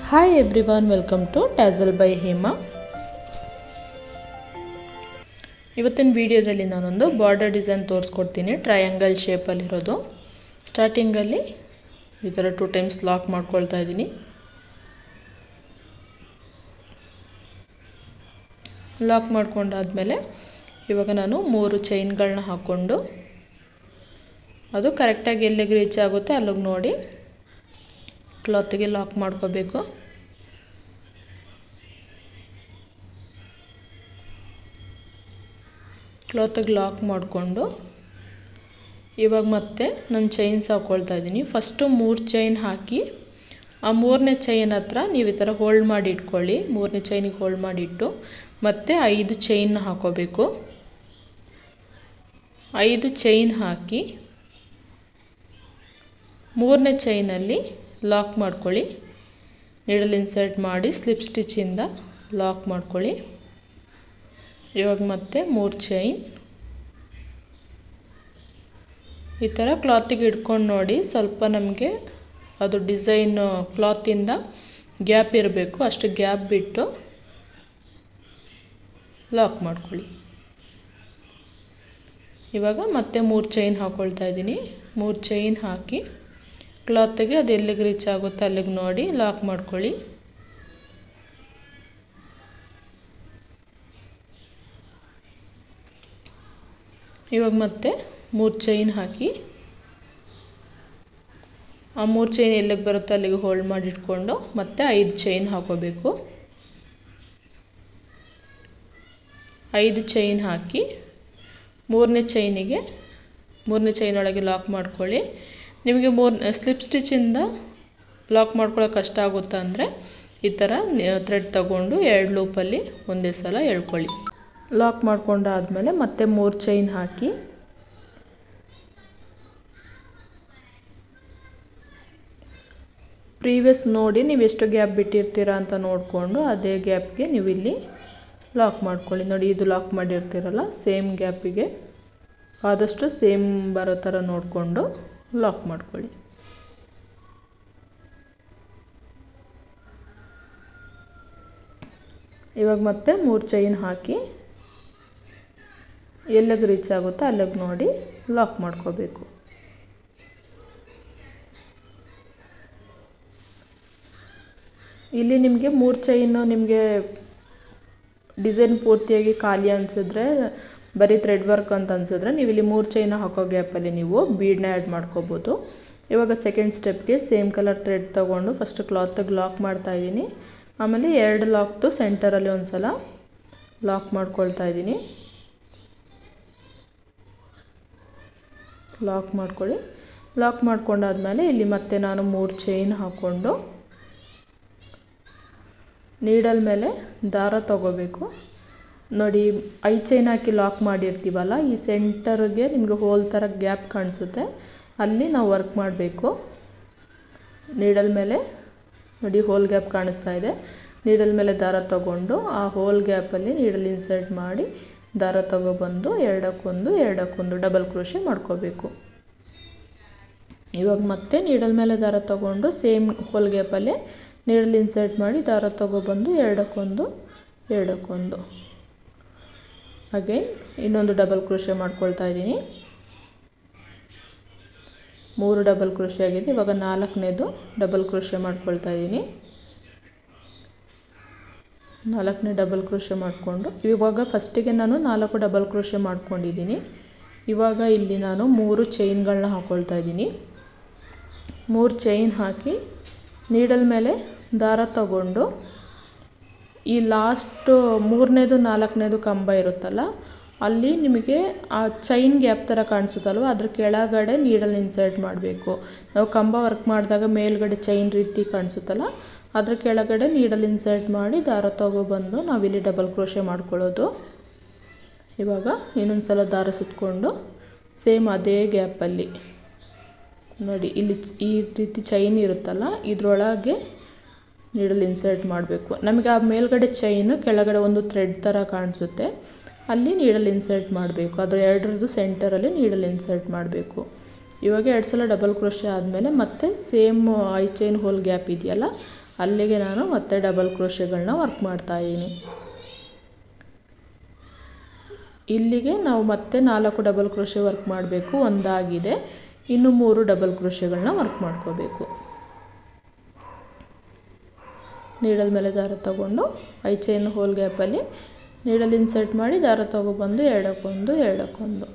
hi everyone welcome to Tassel by Hema ಇವತ್ತಿನ ವಿಡಿಯೋದಲ್ಲಿ ನಾನೊಂದು ಬಾರ್ಡರ್ ಡಿಸೈನ್ ತೋರಿಸ್ಕೊಡ್ತೀನಿ ಟ್ರಯಾಂಗಲ್ ಶೇಪಲ್ಲಿರೋದು ಸ್ಟಾರ್ಟಿಂಗಲ್ಲಿ ಈ ಥರ ಟೂ ಟೈಮ್ಸ್ ಲಾಕ್ ಮಾಡ್ಕೊಳ್ತಾ ಇದ್ದೀನಿ ಲಾಕ್ ಮಾಡ್ಕೊಂಡಾದಮೇಲೆ ಇವಾಗ ನಾನು ಮೂರು ಚೈನ್ಗಳನ್ನ ಹಾಕ್ಕೊಂಡು ಅದು ಕರೆಕ್ಟಾಗಿ ಎಲ್ಲಿಗೆ ರೀಚ್ ಆಗುತ್ತೆ ಅಲ್ಲಿಗೆ ನೋಡಿ ಕ್ಲಾತಿಗೆ ಲಾಕ್ ಮಾಡ್ಕೋಬೇಕು ಕ್ಲಾತಿಗೆ ಲಾಕ್ ಮಾಡಿಕೊಂಡು ಇವಾಗ ಮತ್ತೆ ನಾನು ಚೈನ್ಸ್ ಹಾಕ್ಕೊಳ್ತಾ ಇದ್ದೀನಿ ಫಸ್ಟು ಮೂರು ಚೈನ್ ಹಾಕಿ ಆ ಮೂರನೇ ಚೈನ್ ಹತ್ರ ನೀವು ಈ ಥರ ಹೋಲ್ಡ್ ಮಾಡಿ ಇಟ್ಕೊಳ್ಳಿ ಮೂರನೇ ಚೈನಿಗೆ ಹೋಲ್ಡ್ ಮಾಡಿಟ್ಟು ಮತ್ತೆ ಐದು ಚೈನ್ನ ಹಾಕೋಬೇಕು ಐದು ಚೈನ್ ಹಾಕಿ ಮೂರನೇ ಚೈನಲ್ಲಿ ಲಾಕ್ ಮಾಡ್ಕೊಳ್ಳಿ ನೀಡಲ್ ಇನ್ಸರ್ಟ್ ಮಾಡಿ ಸ್ಲಿಪ್ ಸ್ಟಿಚ್ಚಿಂದ ಲಾಕ್ ಮಾಡ್ಕೊಳ್ಳಿ ಇವಾಗ ಮತ್ತೆ ಮೂರು ಚೈನ್ ಈ ಥರ ಕ್ಲಾತಿಗೆ ಇಟ್ಕೊಂಡು ನೋಡಿ ಸ್ವಲ್ಪ ನಮಗೆ ಅದು ಡಿಸೈನ್ ಕ್ಲಾತಿಂದ ಗ್ಯಾಪ್ ಇರಬೇಕು ಅಷ್ಟು ಗ್ಯಾಪ್ ಬಿಟ್ಟು ಲಾಕ್ ಮಾಡ್ಕೊಳ್ಳಿ ಇವಾಗ ಮತ್ತೆ ಮೂರು ಚೈನ್ ಹಾಕ್ಕೊಳ್ತಾ ಇದ್ದೀನಿ ಮೂರು ಚೈನ್ ಹಾಕಿ ಕ್ಲಾತಿಗೆ ಅದು ಎಲ್ಲಿಗೆ ರೀಚ್ ಆಗುತ್ತೆ ಅಲ್ಲಿಗೆ ನೋಡಿ ಲಾಕ್ ಮಾಡ್ಕೊಳ್ಳಿ ಇವಾಗ ಮತ್ತೆ ಮೂರು ಚೈನ್ ಹಾಕಿ ಆ ಮೂರು ಚೈನ್ ಎಲ್ಲಿಗೆ ಬರುತ್ತೆ ಅಲ್ಲಿಗೆ ಹೋಲ್ಡ್ ಮಾಡಿ ಇಟ್ಕೊಂಡು ಮತ್ತೆ ಐದು ಚೈನ್ ಹಾಕೋಬೇಕು ಐದು ಚೈನ್ ಹಾಕಿ ಮೂರನೇ ಚೈನಿಗೆ ಮೂರನೇ ಚೈನ್ ಒಳಗೆ ಲಾಕ್ ಮಾಡ್ಕೊಳ್ಳಿ ನಿಮಗೆ ಮೂರು ಸ್ಲಿಪ್ ಸ್ಟಿಚ್ಚಿಂದ ಲಾಕ್ ಮಾಡ್ಕೊಳ್ಳೋಕೆ ಕಷ್ಟ ಆಗುತ್ತೆ ಅಂದರೆ ಈ ಥರ ಥ್ರೆಡ್ ತಗೊಂಡು ಎರಡು ಲೂಪಲ್ಲಿ ಒಂದೇ ಸಲ ಎಳ್ಕೊಳ್ಳಿ ಲಾಕ್ ಮಾಡ್ಕೊಂಡಾದಮೇಲೆ ಮತ್ತೆ ಮೂರು ಚೈನ್ ಹಾಕಿ ಪ್ರೀವಿಯಸ್ ನೋಡಿ ನೀವು ಎಷ್ಟು ಗ್ಯಾಪ್ ಬಿಟ್ಟಿರ್ತೀರಾ ಅಂತ ನೋಡಿಕೊಂಡು ಅದೇ ಗ್ಯಾಪ್ಗೆ ನೀವು ಇಲ್ಲಿ ಲಾಕ್ ಮಾಡ್ಕೊಳ್ಳಿ ನೋಡಿ ಇದು ಲಾಕ್ ಮಾಡಿರ್ತೀರಲ್ಲ ಸೇಮ್ ಗ್ಯಾಪಿಗೆ ಆದಷ್ಟು ಸೇಮ್ ಬರೋ ಥರ ನೋಡಿಕೊಂಡು ಲಾಕ್ ಮಾಡ್ಕೊಳ್ಳಿ ಇವಾಗ ಮತ್ತೆ ಮೂರು ಚೈನ್ ಹಾಕಿ ಎಲ್ಲಿಗೆ ರೀಚ್ ಆಗುತ್ತೋ ಅಲ್ಲಿಗೆ ನೋಡಿ ಲಾಕ್ ಮಾಡ್ಕೋಬೇಕು ಇಲ್ಲಿ ನಿಮಗೆ ಮೂರು ಚೈನು ನಿಮಗೆ ಡಿಸೈನ್ ಪೂರ್ತಿಯಾಗಿ ಖಾಲಿ ಅನಿಸಿದ್ರೆ ಬರೀ ಥ್ರೆಡ್ ವರ್ಕ್ ಅಂತ ಅನಿಸಿದ್ರೆ ನೀವು ಇಲ್ಲಿ ಮೂರು ಚೈನ ಹಾಕೋ ಗ್ಯಾಪಲ್ಲಿ ನೀವು ಬೀಡನ್ನ ಆ್ಯಡ್ ಮಾಡ್ಕೋಬೋದು ಇವಾಗ ಸೆಕೆಂಡ್ ಸ್ಟೆಪ್ಗೆ ಸೇಮ್ ಕಲರ್ ಥ್ರೆಡ್ ತೊಗೊಂಡು ಫಸ್ಟ್ ಕ್ಲಾತಿಗೆ ಲಾಕ್ ಮಾಡ್ತಾ ಇದ್ದೀನಿ ಆಮೇಲೆ ಎರಡು ಲಾಕ್ದು ಸೆಂಟರಲ್ಲಿ ಒಂದು ಸಲ ಲಾಕ್ ಮಾಡ್ಕೊಳ್ತಾ ಇದ್ದೀನಿ ಲಾಕ್ ಮಾಡ್ಕೊಳ್ಳಿ ಲಾಕ್ ಮಾಡ್ಕೊಂಡಾದ್ಮೇಲೆ ಇಲ್ಲಿ ಮತ್ತೆ ನಾನು ಮೂರು ಚೈನ್ ಹಾಕ್ಕೊಂಡು ನೀಡಲ್ ಮೇಲೆ ದಾರ ತಗೋಬೇಕು ನೋಡಿ ಐ ಚೈನ್ ಹಾಕಿ ಲಾಕ್ ಮಾಡಿರ್ತೀವಲ್ಲ ಈ ಸೆಂಟರ್ಗೆ ನಿಮಗೆ ಹೋಲ್ ಥರ ಗ್ಯಾಪ್ ಕಾಣಿಸುತ್ತೆ ಅಲ್ಲಿ ನಾವು ವರ್ಕ್ ಮಾಡಬೇಕು ನೀಡಲ್ ಮೇಲೆ ನೋಡಿ ಹೋಲ್ ಗ್ಯಾಪ್ ಕಾಣಿಸ್ತಾ ಇದೆ ನೀಡಲ್ ಮೇಲೆ ದಾರ ತಗೊಂಡು ಆ ಹೋಲ್ ಗ್ಯಾಪಲ್ಲಿ ನೀಡಲ್ ಇನ್ಸರ್ಟ್ ಮಾಡಿ ದಾರ ತಗೊಬಂದು ಎರಡಕ್ಕೊಂದು ಎರಡಕ್ಕೊಂದು ಡಬಲ್ ಕ್ರೋಶೆ ಮಾಡ್ಕೋಬೇಕು ಇವಾಗ ಮತ್ತೆ ನೀಡಲ್ ಮೇಲೆ ದಾರ ತಗೊಂಡು ಸೇಮ್ ಹೋಲ್ ಗ್ಯಾಪಲ್ಲೇ ನೀಡಲ್ ಇನ್ಸರ್ಟ್ ಮಾಡಿ ದಾರ ತಗೊಬಂದು ಎರಡಕ್ಕೊಂದು ಎರಡಕ್ಕೊಂದು ಹಾಗೆ ಇನ್ನೊಂದು ಡಬಲ್ ಕ್ರೋಶೆ ಮಾಡ್ಕೊಳ್ತಾ ಇದ್ದೀನಿ ಮೂರು ಡಬಲ್ ಕ್ರೋಶೆ ಆಗಿದೆ ಇವಾಗ ನಾಲ್ಕನೇದು ಡಬಲ್ ಕ್ರೋಶೆ ಮಾಡ್ಕೊಳ್ತಾ ಇದ್ದೀನಿ ನಾಲ್ಕನೇ ಡಬಲ್ ಕ್ರೋಶೆ ಮಾಡಿಕೊಂಡು ಇವಾಗ ಫಸ್ಟಿಗೆ ನಾನು ನಾಲ್ಕು ಡಬಲ್ ಕ್ರೋಶೆ ಮಾಡ್ಕೊಂಡಿದ್ದೀನಿ ಇವಾಗ ಇಲ್ಲಿ ನಾನು ಮೂರು ಚೈನ್ಗಳನ್ನ ಹಾಕ್ಕೊಳ್ತಾ ಇದ್ದೀನಿ ಮೂರು ಚೈನ್ ಹಾಕಿ ನೀಡಲ್ ಮೇಲೆ ದಾರ ತಗೊಂಡು ಈ ಲಾಸ್ಟು ಮೂರನೇದು ನಾಲ್ಕನೇದು ಕಂಬ ಇರುತ್ತಲ್ಲ ಅಲ್ಲಿ ನಿಮಗೆ ಆ ಚೈನ್ ಗ್ಯಾಪ್ ಥರ ಕಾಣಿಸುತ್ತಲ್ವ ಅದ್ರ ಕೆಳಗಡೆ ನೀಡಲ್ ಇನ್ಸರ್ಟ್ ಮಾಡಬೇಕು ನಾವು ಕಂಬ ವರ್ಕ್ ಮಾಡಿದಾಗ ಮೇಲ್ಗಡೆ ಚೈನ್ ರೀತಿ ಕಾಣಿಸುತ್ತಲ್ಲ ಅದ್ರ ಕೆಳಗಡೆ ನೀಡಲ್ ಇನ್ಸರ್ಟ್ ಮಾಡಿ ದಾರ ತಗೊಬಂದು ನಾವಿಲ್ಲಿ ಡಬಲ್ ಕ್ರೋಶೆ ಮಾಡ್ಕೊಳ್ಳೋದು ಇವಾಗ ಇನ್ನೊಂದು ಸಲ ದಾರ ಸುತ್ತಕೊಂಡು ಸೇಮ್ ಅದೇ ಗ್ಯಾಪಲ್ಲಿ ನೋಡಿ ಇಲ್ಲಿ ಈ ರೀತಿ ಚೈನ್ ಇರುತ್ತಲ್ಲ ಇದರೊಳಗೆ ನೀಡಲ್ ಇನ್ಸರ್ಟ್ ಮಾಡಬೇಕು ನಮಗೆ ಆ ಮೇಲ್ಗಡೆ ಚೈನು ಕೆಳಗಡೆ ಒಂದು ಥ್ರೆಡ್ ಥರ ಕಾಣಿಸುತ್ತೆ ಅಲ್ಲಿ ನೀಡಲ್ ಇನ್ಸರ್ಟ್ ಮಾಡಬೇಕು ಅದರ ಎರಡರದ್ದು ಸೆಂಟರಲ್ಲಿ ನೀಡಲ್ ಇನ್ಸರ್ಟ್ ಮಾಡಬೇಕು ಇವಾಗ ಎರಡು ಸಲ ಡಬಲ್ ಕ್ರೋಶೆ ಆದಮೇಲೆ ಮತ್ತೆ same eye chain hole gap ಇದೆಯಲ್ಲ ಅಲ್ಲಿಗೆ ನಾನು ಮತ್ತೆ ಡಬಲ್ ಕ್ರೋಶೆಗಳನ್ನ ವರ್ಕ್ ಮಾಡ್ತಾ ಇದ್ದೀನಿ ಇಲ್ಲಿಗೆ ನಾವು ಮತ್ತೆ ನಾಲ್ಕು ಡಬಲ್ ಕ್ರೋಶೆ ವರ್ಕ್ ಮಾಡಬೇಕು ಒಂದಾಗಿದೆ ಇನ್ನು ಮೂರು ಡಬಲ್ ಕ್ರೋಶೆಗಳನ್ನ ವರ್ಕ್ ಮಾಡ್ಕೋಬೇಕು ನೀಡಲ್ ಮೇಲೆ ದಾರ ತಗೊಂಡು ಐ ಚೈನ್ ಹೋಲ್ ಗ್ಯಾಪಲ್ಲಿ ನೀಡಲ್ ಇನ್ಸರ್ಟ್ ಮಾಡಿ ದಾರ ತಗೊಬಂದು ಎರಡಕ್ಕೊಂದು ಎರಡಕ್ಕೊಂದು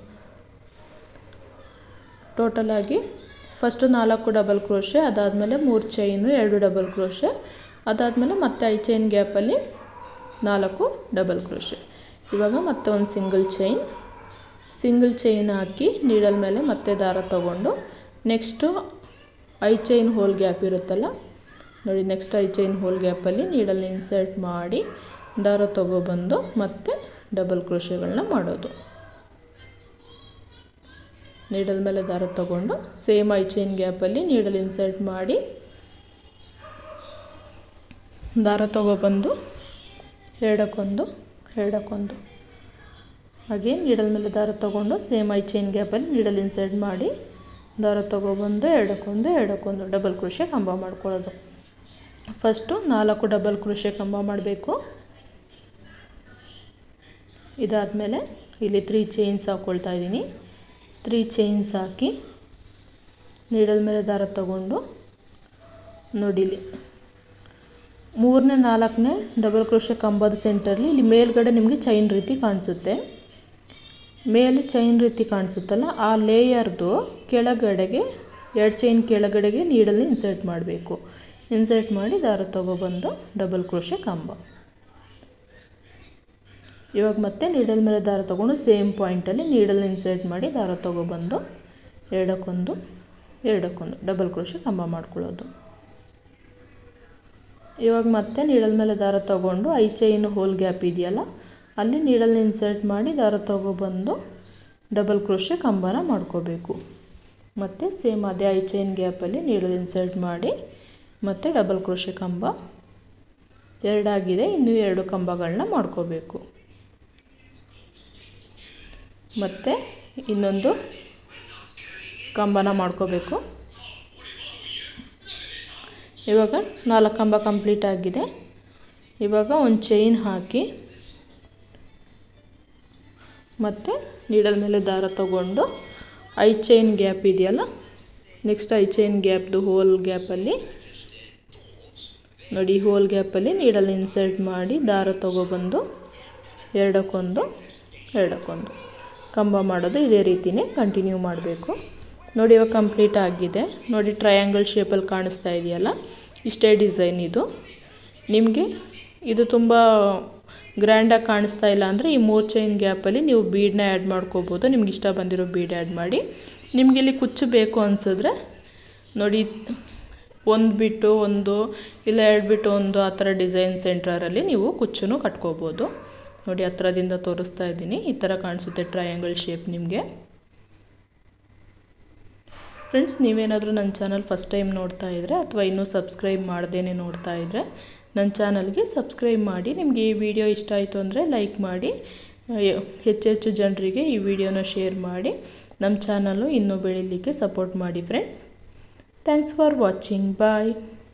ಟೋಟಲಾಗಿ ಫಸ್ಟು ನಾಲ್ಕು ಡಬಲ್ ಕ್ರೋಶೆ ಅದಾದಮೇಲೆ ಮೂರು ಚೈನು ಎರಡು ಡಬಲ್ ಕ್ರೋಶೆ ಅದಾದಮೇಲೆ ಮತ್ತೆ ಐ ಚೈನ್ ಗ್ಯಾಪಲ್ಲಿ ನಾಲ್ಕು ಡಬಲ್ ಕ್ರೋಶೆ ಇವಾಗ ಮತ್ತೆ ಒಂದು ಸಿಂಗಲ್ ಚೈನ್ ಸಿಂಗಲ್ ಚೈನ್ ಹಾಕಿ ನೀಡಲ್ ಮೇಲೆ ಮತ್ತೆ ದಾರ ತಗೊಂಡು next eye chain hole gap ಇರುತ್ತಲ್ಲ ನೋಡಿ ನೆಕ್ಸ್ಟ್ ಐ ಚೈನ್ ಹೋಲ್ ಗ್ಯಾಪಲ್ಲಿ ನೀಡಲ್ ಇನ್ಸರ್ಟ್ ಮಾಡಿ ದಾರ ತಗೊಬಂದು ಮತ್ತೆ ಡಬಲ್ ಕ್ರೋಶೆಗಳನ್ನ ಮಾಡೋದು ನೀಡಲ್ ಮೇಲೆ ದಾರ ತಗೊಂಡು ಸೇಮ್ ಐ ಚೈನ್ ಗ್ಯಾಪಲ್ಲಿ ನೀಡಲ್ ಇನ್ಸರ್ಟ್ ಮಾಡಿ ದಾರ ತಗೊಬಂದು ಎರಡಕ್ಕೊಂದು ಎರಡಕ್ಕೊಂದು ಹಾಗೆ ನೀಡಲ್ ಮೇಲೆ ದಾರ ತಗೊಂಡು ಸೇಮ್ ಐ ಚೈನ್ ಗ್ಯಾಪಲ್ಲಿ ನೀಡಲ್ ಇನ್ಸರ್ಟ್ ಮಾಡಿ ದಾರ ತಗೊಬಂದು ಎರಡಕ್ಕೊಂದು ಎರಡಕ್ಕೊಂದು ಡಬಲ್ ಕ್ರೋಶೆ ಕಂಬ ಮಾಡ್ಕೊಳ್ಳೋದು ಫಸ್ಟು ನಾಲ್ಕು ಡಬಲ್ ಕ್ರೋಶೆ ಕಂಬ ಮಾಡಬೇಕು ಇದಾದಮೇಲೆ ಇಲ್ಲಿ ತ್ರೀ ಚೈನ್ಸ್ ಹಾಕ್ಕೊಳ್ತಾ ಇದ್ದೀನಿ ತ್ರೀ ಚೈನ್ಸ್ ಹಾಕಿ ನೀಡಲ್ ಮೇಲೆ ದಾರ ತಗೊಂಡು ನೋಡಿಲಿ ಮೂರನೇ ನಾಲ್ಕನೇ ಡಬಲ್ ಕ್ರೋಶೆ ಕಂಬದ ಸೆಂಟರ್ಲಿ ಇಲ್ಲಿ ಮೇಲ್ಗಡೆ ನಿಮಗೆ ಚೈನ್ ರೀತಿ ಕಾಣಿಸುತ್ತೆ ಮೇಲೆ ಚೈನ್ ರೀತಿ ಕಾಣಿಸುತ್ತಲ್ಲ ಆ ಲೇಯರ್ದು ಕೆಳಗಡೆಗೆ ಎರಡು ಚೈನ್ ಕೆಳಗಡೆಗೆ ನೀಡಲ್ಲಿ ಇನ್ಸರ್ಟ್ ಮಾಡಬೇಕು ಇನ್ಸರ್ಟ್ ಮಾಡಿ ದಾರ ತಗೊಬಂದು ಡಬಲ್ ಕ್ರೋಶೆ ಕಂಬ ಇವಾಗ ಮತ್ತೆ ನೀಡಲ್ ಮೇಲೆ ದಾರ ತಗೊಂಡು ಸೇಮ್ ಪಾಯಿಂಟಲ್ಲಿ ನೀಡಲ್ ಇನ್ಸರ್ಟ್ ಮಾಡಿ ದಾರ ತಗೊಬಂದು ಎರಡಕ್ಕೊಂದು ಎರಡಕ್ಕೊಂದು ಡಬಲ್ ಕ್ರೋಶೆ ಕಂಬ ಮಾಡ್ಕೊಳ್ಳೋದು ಇವಾಗ ಮತ್ತೆ ನೀಡಲ್ ಮೇಲೆ ದಾರ ತಗೊಂಡು ಐ ಚೈನ್ ಹೋಲ್ ಗ್ಯಾಪ್ ಇದೆಯಲ್ಲ ಅಲ್ಲಿ ನೀಡಲ್ ಇನ್ಸರ್ಟ್ ಮಾಡಿ ದಾರ ತಗೊಬಂದು ಡಬಲ್ ಕ್ರೋಶೆ ಕಂಬನ ಮಾಡ್ಕೋಬೇಕು ಮತ್ತು ಸೇಮ್ ಅದೇ ಐ ಚೈನ್ ಗ್ಯಾಪಲ್ಲಿ ನೀಡಲ್ ಇನ್ಸರ್ಟ್ ಮಾಡಿ ಮತ್ತು ಡಬಲ್ ಕ್ರೋಶೆ ಕಂಬ ಎರಡಾಗಿದೆ ಇನ್ನೂ ಎರಡು ಕಂಬಗಳನ್ನ ಮಾಡ್ಕೋಬೇಕು ಮತ್ತು ಇನ್ನೊಂದು ಕಂಬನ ಮಾಡ್ಕೋಬೇಕು ಇವಾಗ ನಾಲ್ಕು ಕಂಬ ಕಂಪ್ಲೀಟ್ ಆಗಿದೆ ಇವಾಗ ಒಂದು ಚೈನ್ ಹಾಕಿ ಮತ್ತು ನೀಡಲ್ ಮೇಲೆ ದಾರ ತಗೊಂಡು ಐ ಚೈನ್ ಗ್ಯಾಪ್ ಇದೆಯಲ್ಲ ನೆಕ್ಸ್ಟ್ ಐ ಚೈನ್ ಗ್ಯಾಪ್ದು ಹೋಲ್ ಗ್ಯಾಪಲ್ಲಿ ನೋಡಿ ಹೋಲ್ ಗ್ಯಾಪಲ್ಲಿ ನೀಡಲ್ ಇನ್ಸರ್ಟ್ ಮಾಡಿ ದಾರ ತಗೊಬಂದು ಎರಡಕ್ಕೊಂದು ಎರಡಕ್ಕೊಂದು ಕಂಬ ಮಾಡೋದು ಇದೇ ರೀತಿಯೇ ಕಂಟಿನ್ಯೂ ಮಾಡಬೇಕು ನೋಡಿ ಇವಾಗ ಕಂಪ್ಲೀಟ್ ಆಗಿದೆ ನೋಡಿ ಟ್ರಯಾಂಗಲ್ ಶೇಪಲ್ಲಿ ಕಾಣಿಸ್ತಾ ಇದೆಯಲ್ಲ ಇಷ್ಟೇ ಡಿಸೈನ್ ಇದು ನಿಮಗೆ ಇದು ತುಂಬ ಗ್ರ್ಯಾಂಡಾಗಿ ಕಾಣಿಸ್ತಾ ಇಲ್ಲ ಅಂದರೆ ಈ ಮೂರು ಚೈನ್ ಗ್ಯಾಪಲ್ಲಿ ನೀವು ಬೀಡನ್ನ ಆ್ಯಡ್ ಮಾಡ್ಕೋಬೋದು ನಿಮ್ಗೆ ಇಷ್ಟ ಬಂದಿರೋ ಬೀಡ್ ಆ್ಯಡ್ ಮಾಡಿ ನಿಮ್ಗೆ ಇಲ್ಲಿ ಕುಚ್ಚು ಬೇಕು ಅನಿಸಿದ್ರೆ ನೋಡಿ ಒಂದು ಬಿಟ್ಟು ಒಂದು ಇಲ್ಲ ಎರಡು ಬಿಟ್ಟು ಒಂದು ಆ ಥರ ಡಿಸೈನ್ ಸೆಂಟ್ರಲ್ಲಿ ನೀವು ಕುಚ್ಚನ್ನು ಕಟ್ಕೋಬೋದು ನೋಡಿ ಹತ್ರದಿಂದ ತೋರಿಸ್ತಾ ಇದ್ದೀನಿ ಈ ಥರ ಕಾಣಿಸುತ್ತೆ ಟ್ರಯಾಂಗಲ್ ಶೇಪ್ ನಿಮಗೆ ಫ್ರೆಂಡ್ಸ್ ನೀವೇನಾದರೂ ನನ್ನ ಚಾನಲ್ ಫಸ್ಟ್ ಟೈಮ್ ನೋಡ್ತಾ ಇದ್ದರೆ ಅಥವಾ ಇನ್ನೂ ಸಬ್ಸ್ಕ್ರೈಬ್ ಮಾಡ್ದೇ ನೋಡ್ತಾ ಇದ್ದರೆ ನನ್ನ ಚಾನಲ್ಗೆ ಸಬ್ಸ್ಕ್ರೈಬ್ ಮಾಡಿ ನಿಮಗೆ ಈ ವಿಡಿಯೋ ಇಷ್ಟ ಆಯಿತು ಅಂದರೆ ಲೈಕ್ ಮಾಡಿ ಹೆಚ್ಚೆಚ್ಚು ಜನರಿಗೆ ಈ ವಿಡಿಯೋನ ಶೇರ್ ಮಾಡಿ ನಮ್ಮ ಚಾನಲ್ಲು ಇನ್ನೂ ಬೆಳೀಲಿಕ್ಕೆ ಸಪೋರ್ಟ್ ಮಾಡಿ friends thanks for watching bye